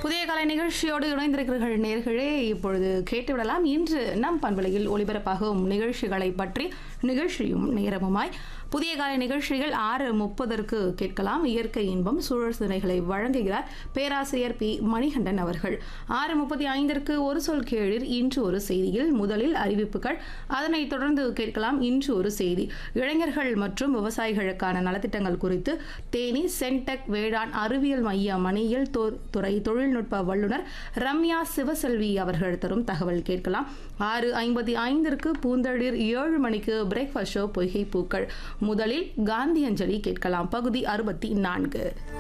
புதிய கலை நிகழ்ச்சியோடு இணைந்திருக்கிறீர்கள் நேர்களே இப்பொழுது கேட்டுவிடலாம் இன்று நம் பண்பலையில் ஒளிபரப்பாகும் நிகழ்ச்சிகளை பற்றி நிகழ்ச்சியும் நேரமுமாய் புதிய காலை நிகழ்ச்சிகள் ஆறு முப்பதற்கு கேட்கலாம் இயற்கை இன்பம் சூழல் சிந்தனைகளை வழங்குகிறார் பேராசிரியர் பி மணிகண்டன் அவர்கள் ஆறு முப்பத்தி ஐந்திற்கு ஒரு சொல் கேளிர் இன்று ஒரு செய்தியில் முதலில் அறிவிப்புகள் அதனைத் தொடர்ந்து கேட்கலாம் இன்று ஒரு செய்தி இளைஞர்கள் மற்றும் விவசாயிகளுக்கான நலத்திட்டங்கள் குறித்து தேனி சென்டெக் வேளாண் அறிவியல் மைய மணியியல் தொ- துறை தொழில்நுட்ப வல்லுநர் ரம்யா சிவசெல்வி அவர்கள் தரும் தகவல் கேட்கலாம் ஆறு ஐம்பத்தி ஐந்திற்கு பூந்தளிர் ஏழு மணிக்கு பிரேக்ஃபாஸ்ட் ஷோ பொய்கை பூக்கள் முதலில் காந்தி அஞ்சலி கேட்கலாம் பகுதி அறுபத்தி நான்கு